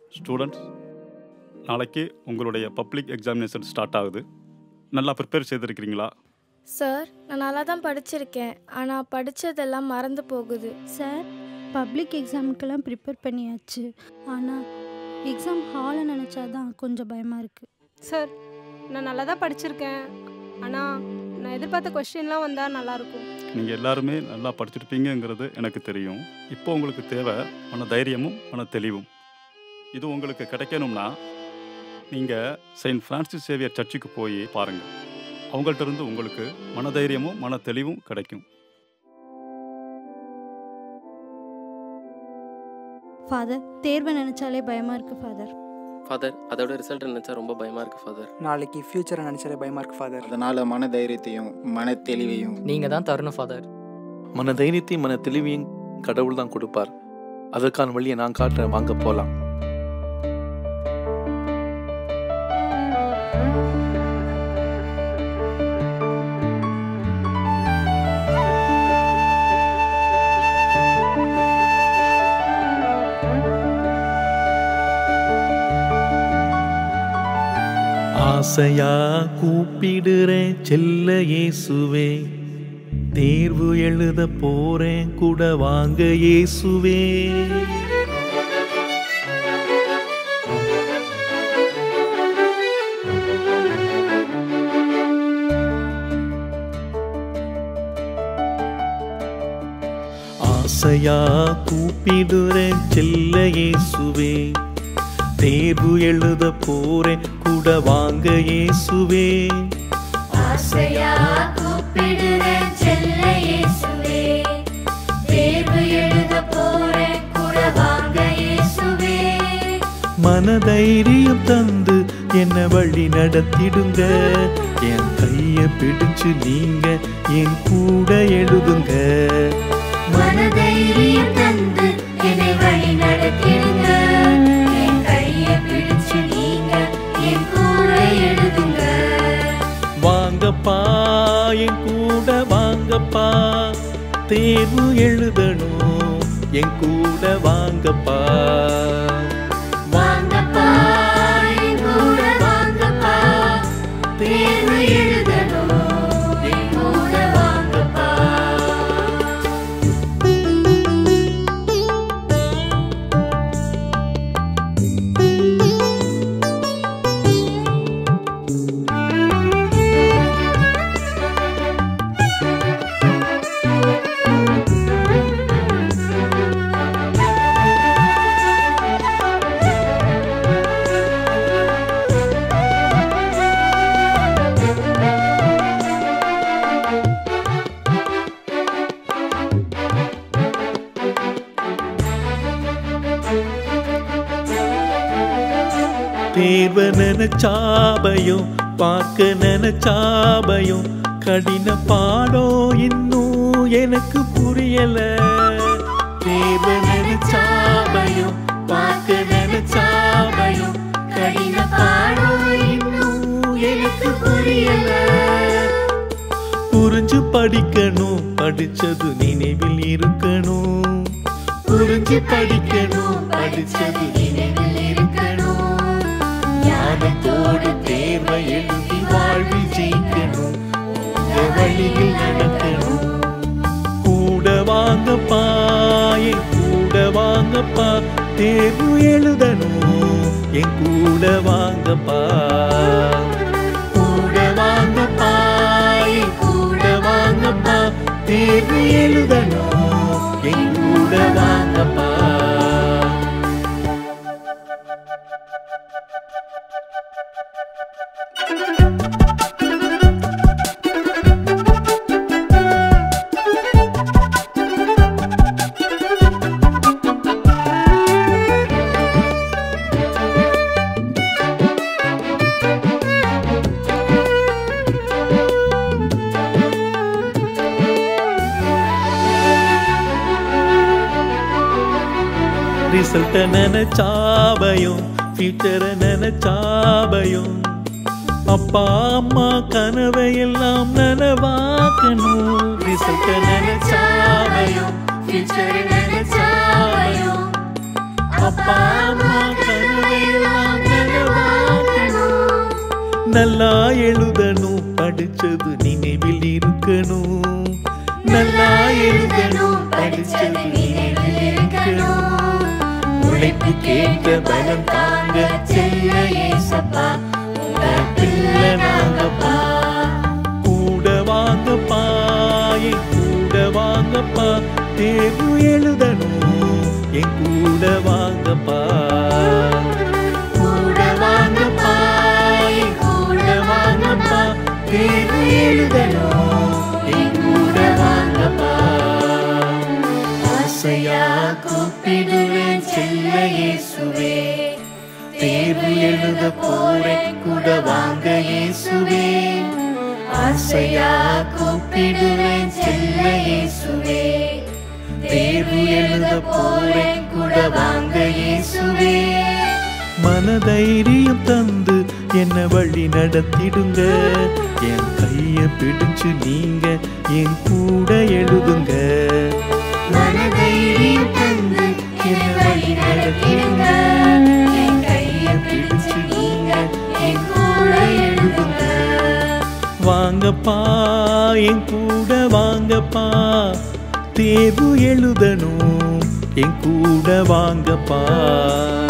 students நாளைக்கு உங்களுடைய public examination start ஆகுது நல்லா ப்ரிப்பேர் செய்திருக்கிறீங்களா சார் நான் நல்லா தான் படிச்சிருக்கேன் ஆனால் படித்ததெல்லாம் மறந்து போகுது சார் பப்ளிக் எக்ஸாமுக்கெல்லாம் ப்ரிப்பேர் பண்ணியாச்சு ஆனால் எக்ஸாம் ஹாலை நினச்சா தான் கொஞ்சம் பயமாக இருக்குது சார் நான் நல்லா தான் படிச்சிருக்கேன் ஆனால் நான் எதிர்பார்த்த கொஸ்டின்லாம் வந்தால் நல்லாயிருக்கும் நீங்கள் எல்லாருமே நல்லா படிச்சிருப்பீங்கங்கிறது எனக்கு தெரியும் இப்போ உங்களுக்கு தேவை மன தைரியமும் மன தெளிவும் இது உங்களுக்கு கிடைக்கணும்னா நீங்கள் செயின்ட் ஃப்ரான்சிஸ் சேவியர் சர்ச்சுக்கு போய் பாருங்கள் அவங்கள்ட்ட இருந்து உங்களுக்கு மனதைரியமும் மன தெளிவும் கிடைக்கும் ஃபாதர் தேர்வை நினச்சாலே பயமாக இருக்குது ஃபாதர் ஃபாதர் அதோட ரிசல்ட் நினச்சா ரொம்ப பயமாக இருக்குது ஃபாதர் நாளைக்கு ஃப்யூச்சரை நினச்சாலே பயமாக இருக்கு ஃபாதர் அதனால மன தைரியத்தையும் மன தெளிவையும் நீங்கள் தான் தரணும் ஃபாதர் மன தைரியத்தையும் மன தெளிவையும் கடவுள் தான் கொடுப்பார் அதற்கான வழியை நான் காட்டுறேன் வாங்க போகலாம் ஆசையா கூப்பிடுறேன் செல்ல இயேசுவே தேர்வு எழுத போறேன் கூட வாங்க இயேசுவே ஆசையா கூப்பிடுறேன் செல்ல இயேசுவே தேர்வு எழுத போறேன் கூட வாங்க இயேசுவே ஆசையா கூப்பிடுறேன் செல்ல இயேசுவே தேர்வு எழுத போறேன் கூட வாங்க இயேசுவே மனதைரியம் தந்து என்ன வழி நடத்திடுங்க என் கைய பிடிச்சு நீங்க என் கூட எழுதுங்க மனதைரியம் தந்து என்னை வழி நடத்திடுங்க என் கையை பிடிச்சு நீங்க என் கூட எழுதுங்க வாங்கப்பா என் கூட வாங்கப்பா தேர்வு எழுதணும் என் கூட வாங்கப்பா வாங்கப்பா என் கூட வாங்கப்பா தேர்வு எழுதணும் என் கூட வாங்கப்பா தேர்வ நினைச்சாபயம் பார்க்க நினைச்சாபயம் கடின பாடம் இன்னும் எனக்கு புரியல தேர்வ நினைச்சாபயம் பார்க்க நினைச்சாபயம் கடின பாடம் இன்னும் எனக்கு புரியல புரிஞ்சு படிக்கணும் படிச்சது நினைவில் இருக்கணும் புரிஞ்சு படிக்கணும் படிச்சது நினைவில் இருக்கணும் ஞானத்தோடு தேர்வை எழுதி வாழ்வில் ஜெயிக்கணும் உங்க வழியில் நடக்கணும் கூட வாங்கப்பா என் கூட வாங்கப்பா தேர்வு எழுதணும் என் கூட வாங்கப்பா கூட வாங்கப்பா என் கூட வாங்கப்பா தேர்வு எழுதணும் என் கூட வாங்கப்பா ரிசல்ட்ட நினைச்சாபயம் ஃபியூச்சரை நினைச்சாபயம் அப்பா அம்மா கனவை எல்லாம் நனவாக்கணும் ரிசல்ட்ட நினைச்சாபயம் ஃபியூச்சரை நினைச்சாபயம் அப்பா அம்மா கனவை நல்லா எழுதணும் படிச்சது நினைவில் இருக்கணும் நல்லா எழுதணும் படிச்சது நினைவில் இருக்கணும் உழைப்பு கேட்ட பலம் தாங்க செல்ல ஏசப்பா உங்க பிள்ளை நாங்கப்பா கூட வாங்கப்பா என் கூட வாங்கப்பா தேர்வு எழுதணும் என் கூட வாங்கப்பா கூட வாங்கப்பா என் கூட வாங்கப்பா தேர்வு எழுதணும் என் கூட வாங்கப்பா ஆசையா கூப்பிடுவேன் செல்ல இயேசுவே தேர்வு எழுத போறேன் கூட வாங்க இயேசுவே ஆசையா கூப்பிடுவேன் செல்ல இயேசுவே தேர்வு எழுத போறேன் கூட வாங்க இயேசுவே மனதைரியம் தந்து என்ன வழி நடத்திடுங்க என் கைய பிடிச்சு நீங்க என் கூட எழுதுங்க மனதைரியம் தந்து என்ன வழி நடத்திடுங்க என் கைய பிடிச்சு நீங்க என் கூட எழுதுங்க வாங்கப்பா என் கூட வாங்கப்பா தேர்வு எழுதணும் என் கூட வாங்கப்பா